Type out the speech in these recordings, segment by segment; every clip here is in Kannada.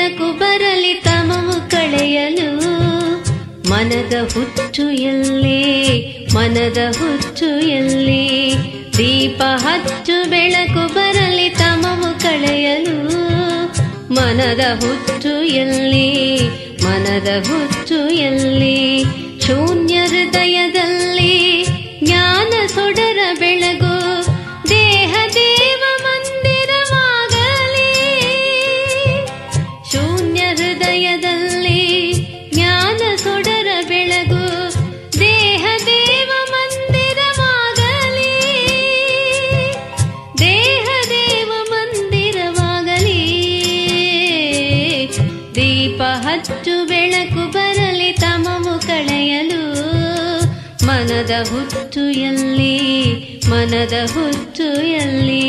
ಬೆಳಕು ಬರಲಿ ತಮವು ಕಳೆಯಲು ಮನದ ಹುಚ್ಚು ಎಲ್ಲಿ ಮನದ ಹುಚ್ಚು ಎಲ್ಲಿ ದೀಪ ಹಚ್ಚು ಬೆಳಕು ಬರಲಿ ತಮವು ಕಳೆಯಲು ಮನದ ಹುಚ್ಚು ಎಲ್ಲಿ ಮನದ ಹುಚ್ಚು ಎಲ್ಲಿ ಶೂನ್ಯ ಹೃದಯದಲ್ಲಿ ಜ್ಞಾನ ಸೊಡರ ಬೆಳಗು ದೇಹ ದೇವ ಮಂದಿರವಾಗಲಿ ಶೂನ್ಯ ಹೃದಯದಲ್ಲಿ ಜ್ಞಾನ ಸೊಡರ ಬೆಳಗು ದೇಹ ದೇವ ಮಂದಿರವಾಗಲಿ ದೇಹ ದೇವ ಮಂದಿರವಾಗಲಿ ದೀಪ ಹಚ್ಚು ಬೆಳಕು ಬರಲಿ ತಮವು ಕಳೆಯಲು ಮನದ ಹುಚ್ಚು ಎಲ್ಲಿ ಮನದ ಹುಚ್ಚು ಎಲ್ಲಿ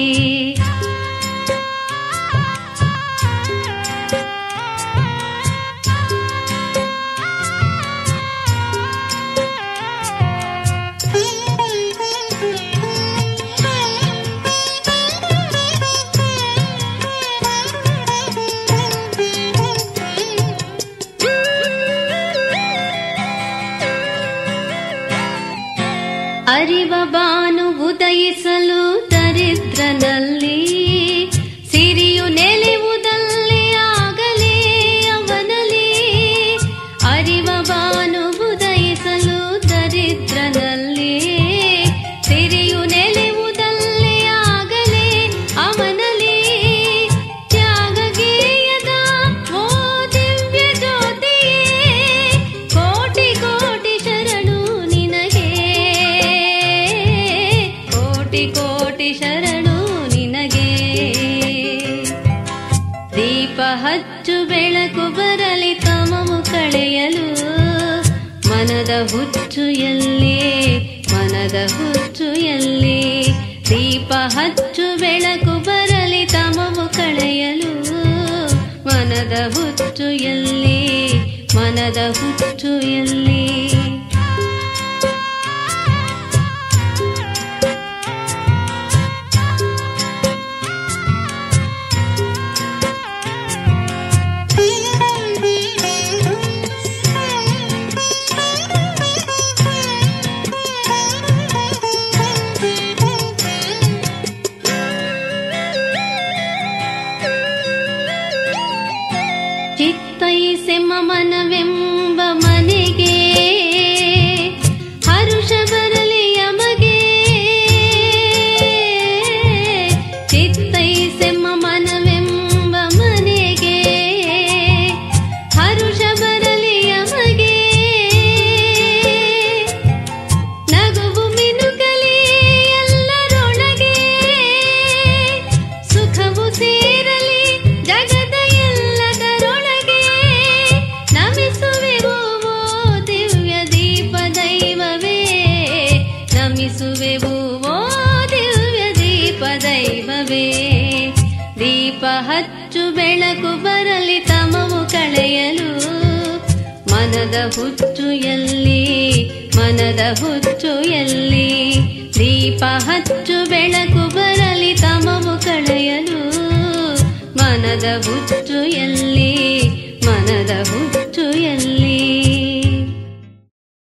ಅರಿವ ಬಾನು ಉದಯಿಸಲು ದರಿದ್ರನಲ್ಲಿ ಸಿರಿಯು ನೆಲೆವುದಲ್ಲಿ ಆಗಲೇ ಅವನಲ್ಲಿ ಅರಿವ ಬಾನು ಉದಯಿಸಲು ದರಿದ್ರನಲ್ಲಿ ಸಿರಿಯು ನೆಲೆವುದಲ್ಲಿ ಆಗಲೇ ಅವನಲ್ಲಿ ತ್ಯಾಗಗೇಯದ ಓ ದಿವ್ಯ ಜ್ಯೋತಿಯೇ ಕೋಟಿ ಕೋಟಿ ಶರಣು ನಿನಗೆ ಕೋಟಿ ಕೋಟಿ ಶರಣು ನಿನಗೆ ದೀಪ ಹಚ್ಚು ಬೆಳಕು ಬರಲಿ ತಮವು ಕಳೆಯಲು ಮನದ ಹುಚ್ಚು ಎಲ್ಲಿ ಮನದ ಹುಚ್ಚು ಎಲ್ಲಿ ದೀಪ ಹಚ್ಚು ಬೆಳಕು ಬರಲಿ ತಮವು ಕಳೆಯಲು ಮನದ ಹುಚ್ಚು ಎಲ್ಲಿ ಮನದ ಹುಚ್ಚು ಎಲ್ಲಿ ಚಿತ್ತೈಸೆ ಮನವೆಂಬ ಮನೆಗೆ ಹರುಷ ಬರಲಿ ಯಮಗೆ ಚಿತ್ತೈಸೆ ಮನವೆಂಬ ಮನೆಗೆ ಹರುಷ ಬರಲಿ ಯಮಗೆ ನಗುವು ಮಿನುಕಲಿ ಎಲ್ಲರೊಳಗೆ ಸುಖವು ಸೇರಲಿ ಜಗದ ಎಲ್ಲದರೊಳಗೆ ನಮಿಸುವೆವು ಓ ದಿವ್ಯ ದೀಪ ದೈವವೇ ನಮಿಸುವೆವು ಓ ದಿವ್ಯ ದೀಪ ದೈವವೇ ದೀಪ ಹಚ್ಚು ಬೆಳಕು ಬರಲಿ ತಮವು ಕಳೆಯಲು ಮನದ ಹುಚ್ಚು ಎಲ್ಲಿ ಮನದ ಹುಚ್ಚು ಎಲ್ಲಿ ದೀಪ ಹಚ್ಚು ಬೆಳಕು ಬರಲಿ ತಮವು ಕಳೆಯಲು ಮನದ ಹುಚ್ಚು ಎಲ್ಲಿ ಮನದ ಹುಚ್ಚು